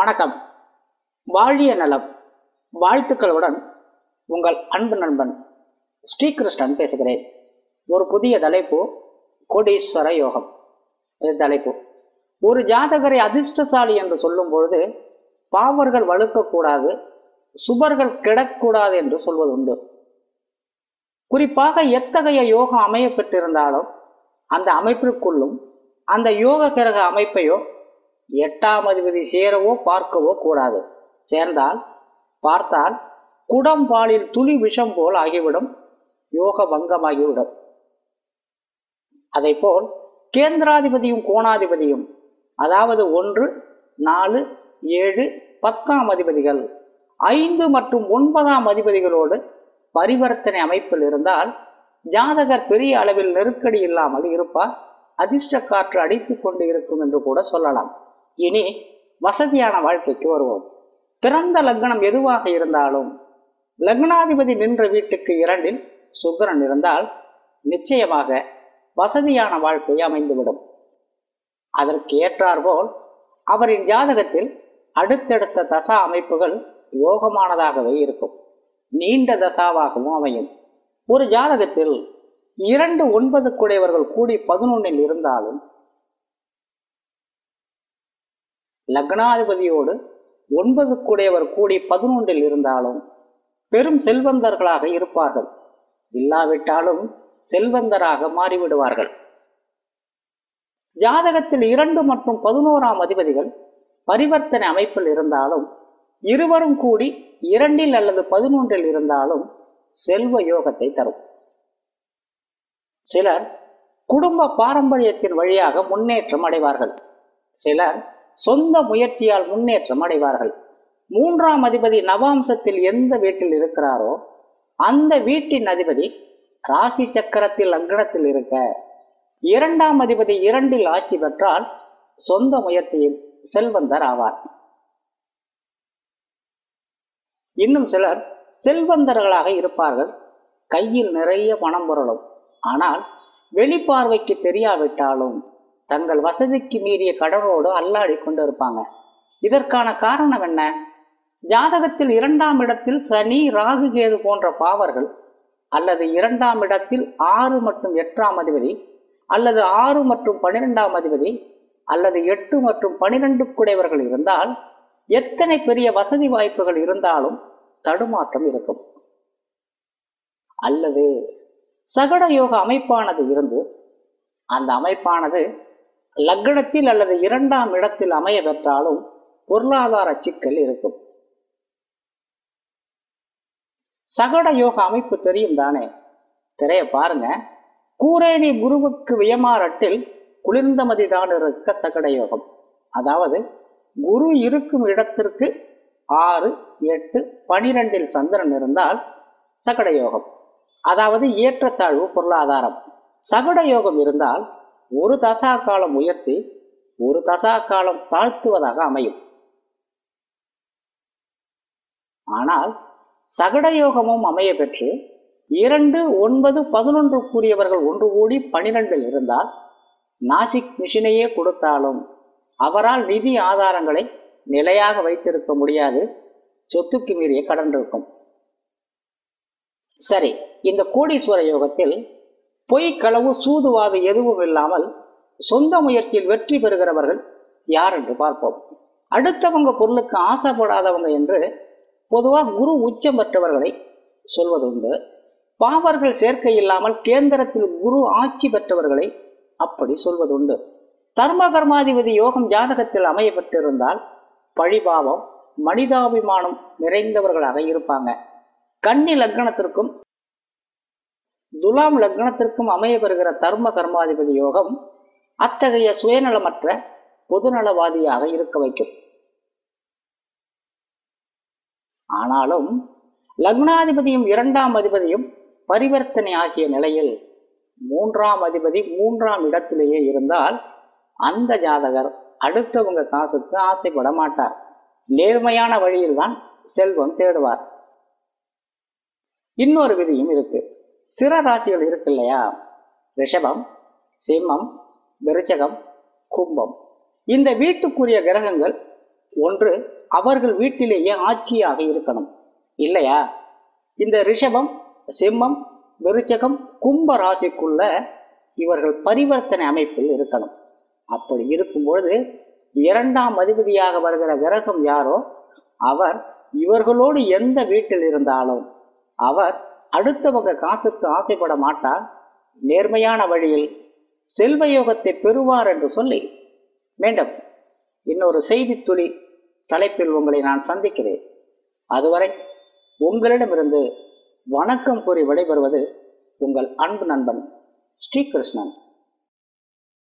வணக்கம் வாழிய நலம் வாழ்த்துக்களுடன் உங்கள் அன்பு நண்பன் ஸ்ரீகிருஷ்ணன் பேசுகிறேன் ஒரு புதிய தலைப்பு கோடீஸ்வர யோகம் இது தலைப்பு ஒரு ஜாதகரை அதிர்ஷ்டசாலி என்று சொல்லும் பொழுது பாவர்கள் வழுக்கக்கூடாது சுபர்கள் கிடக்கூடாது என்று சொல்வது உண்டு குறிப்பாக எத்தகைய யோகம் அமைய பெற்றிருந்தாலும் அந்த அமைப்பிற்குள்ளும் அந்த யோக கிரக அமைப்பையோ எட்டாம் அதிபதி சேரவோ பார்க்கவோ கூடாது சேர்ந்தால் பார்த்தால் குடம் பாலில் துளி விஷம் போல் ஆகிவிடும் யோக பங்கமாகிவிடும் போல் கேந்திராதிபதியும் கோணாதிபதியும் அதாவது ஒன்று நாலு ஏழு பத்தாம் அதிபதிகள் ஐந்து மற்றும் ஒன்பதாம் அதிபதிகளோடு பரிவர்த்தனை அமைப்பில் இருந்தால் ஜாதகர் பெரிய அளவில் நெருக்கடி இல்லாமல் இருப்பார் அதிர்ஷ்ட காற்று அடித்துக் கொண்டு இருக்கும் என்று கூட சொல்லலாம் இனி வசதியான வாழ்க்கைக்கு வருவோம் பிறந்த லக்னம் எதுவாக இருந்தாலும் லக்னாதிபதி நின்ற வீட்டுக்கு இரண்டில் சுக்கரன் இருந்தால் நிச்சயமாக வசதியான வாழ்க்கை அமைந்துவிடும் அதற்கு ஏற்றாற்போல் அவரின் ஜாதகத்தில் அடுத்தடுத்த தசா அமைப்புகள் யோகமானதாகவே இருக்கும் நீண்ட தசாவாகவும் அமையும் ஒரு ஜாதகத்தில் இரண்டு ஒன்பது குடையவர்கள் கூடி பதினொன்னில் இருந்தாலும் லக்னாதிபதியோடு ஒன்பது குடையவர் கூடி பதினொன்றில் இருந்தாலும் பெரும் செல்வந்தர்களாக இருப்பார்கள் இல்லாவிட்டாலும் செல்வந்தராக மாறிவிடுவார்கள் ஜாதகத்தில் இரண்டு மற்றும் பதினோராம் அதிபதிகள் பரிவர்த்தனை அமைப்பில் இருந்தாலும் இருவரும் கூடி இரண்டில் அல்லது பதினொன்றில் இருந்தாலும் செல்வ யோகத்தை தரும் சிலர் குடும்ப பாரம்பரியத்தின் வழியாக முன்னேற்றம் அடைவார்கள் சிலர் சொந்த முயற்சியால் முன்னேற்றம் அடைவார்கள் மூன்றாம் அதிபதி நவாம்சத்தில் எந்த வீட்டில் இருக்கிறாரோ அந்த வீட்டின் அதிபதி ராசி சக்கரத்தில் லக்னத்தில் இருக்க இரண்டாம் அதிபதி இரண்டில் ஆட்சி பெற்றால் சொந்த முயற்சியில் செல்வந்தர் ஆவார் இன்னும் சிலர் செல்வந்தர்களாக இருப்பார்கள் கையில் நிறைய பணம் புரளும் ஆனால் வெளிப்பார்வைக்கு தெரியாவிட்டாலும் தங்கள் வசதிக்கு மீறிய கடனோடு அல்லாடி கொண்டு இருப்பாங்க இதற்கான காரணம் என்ன ஜாதகத்தில் இரண்டாம் இடத்தில் சனி ராகு கேது போன்ற பாவர்கள் அல்லது இரண்டாம் இடத்தில் ஆறு மற்றும் எட்டாம் அதிபதி அல்லது ஆறு மற்றும் பனிரெண்டாம் அதிபதி அல்லது எட்டு மற்றும் பனிரெண்டு குடைவர்கள் இருந்தால் எத்தனை பெரிய வசதி வாய்ப்புகள் இருந்தாலும் தடுமாற்றம் இருக்கும் அல்லது சகட யோக அமைப்பானது இருந்து அந்த அமைப்பானது லக்னத்தில் அல்லது இரண்டாம் இடத்தில் அமைய பெற்றாலும் பொருளாதார சிக்கல் இருக்கும் சகட யோக அமைப்பு தெரியும் தானே திரைய பாருங்க கூரேணி குருவுக்கு வியமாரட்டில் குளிர்ந்தமதி தான் இருக்க சகட யோகம் அதாவது குரு இருக்கும் இடத்திற்கு ஆறு எட்டு பனிரெண்டில் சந்திரன் இருந்தால் சகட யோகம் அதாவது ஏற்றத்தாழ்வு பொருளாதாரம் சகட யோகம் இருந்தால் ஒரு தசா காலம் உயர்த்தி ஒரு தசா காலம் தாழ்த்துவதாக அமையும் ஆனால் சகட யோகமும் அமைய பெற்று இரண்டு ஒன்பது பதினொன்று கூடியவர்கள் ஒன்று கூடி பனிரெண்டில் இருந்தால் நாசிக் மிஷினையே கொடுத்தாலும் அவரால் நிதி ஆதாரங்களை நிலையாக வைத்திருக்க முடியாது சொத்துக்கு மீறிய கடன் இருக்கும் சரி இந்த கோடீஸ்வர யோகத்தில் பொய் களவு சூதுவாது எதுவும் இல்லாமல் சொந்த முயற்சியில் வெற்றி பெறுகிறவர்கள் யார் என்று பார்ப்போம் அடுத்தவங்க பொருளுக்கு ஆசைப்படாதவங்க என்று பொதுவாக குரு உச்சம் பெற்றவர்களை சொல்வது உண்டு பாவர்கள் சேர்க்கை இல்லாமல் கேந்திரத்தில் குரு ஆட்சி பெற்றவர்களை அப்படி சொல்வது உண்டு தர்ம கர்மாதிபதி யோகம் ஜாதகத்தில் அமைய பெற்றிருந்தால் பழிபாவம் மனிதாபிமானம் நிறைந்தவர்களாக இருப்பாங்க கன்னி லக்னத்திற்கும் துலாம் லக்னத்திற்கும் அமைய பெறுகிற தர்ம கர்மாதிபதி யோகம் அத்தகைய சுயநலமற்ற பொதுநலவாதியாக இருக்க வைக்கும் ஆனாலும் லக்னாதிபதியும் இரண்டாம் அதிபதியும் பரிவர்த்தனை ஆகிய நிலையில் மூன்றாம் அதிபதி மூன்றாம் இடத்திலேயே இருந்தால் அந்த ஜாதகர் அடுத்தவங்க காசுக்கு ஆசைப்பட மாட்டார் நேர்மையான வழியில்தான் செல்வம் தேடுவார் இன்னொரு விதியும் இருக்கு சிற ராசிகள் இருக்கு இல்லையா ரிஷபம் சிம்மம் விருச்சகம் கும்பம் இந்த வீட்டுக்குரிய கிரகங்கள் ஒன்று அவர்கள் வீட்டிலேயே ஆட்சியாக இருக்கணும் இல்லையா இந்த ரிஷபம் சிம்மம் விருச்சகம் கும்ப ராசிக்குள்ள இவர்கள் பரிவர்த்தனை அமைப்பில் இருக்கணும் அப்படி இருக்கும்பொழுது இரண்டாம் அதிபதியாக வருகிற கிரகம் யாரோ அவர் இவர்களோடு எந்த வீட்டில் இருந்தாலும் அவர் அடுத்தவங்க காசுக்கு ஆசைப்பட மாட்டார் நேர்மையான வழியில் செல்வ யோகத்தை பெறுவார் என்று சொல்லி மீண்டும் இன்னொரு செய்தி துளி தலைப்பில் உங்களை நான் சந்திக்கிறேன் அதுவரை உங்களிடமிருந்து வணக்கம் கூறி விடைபெறுவது உங்கள் அன்பு நண்பன் ஸ்ரீகிருஷ்ணன்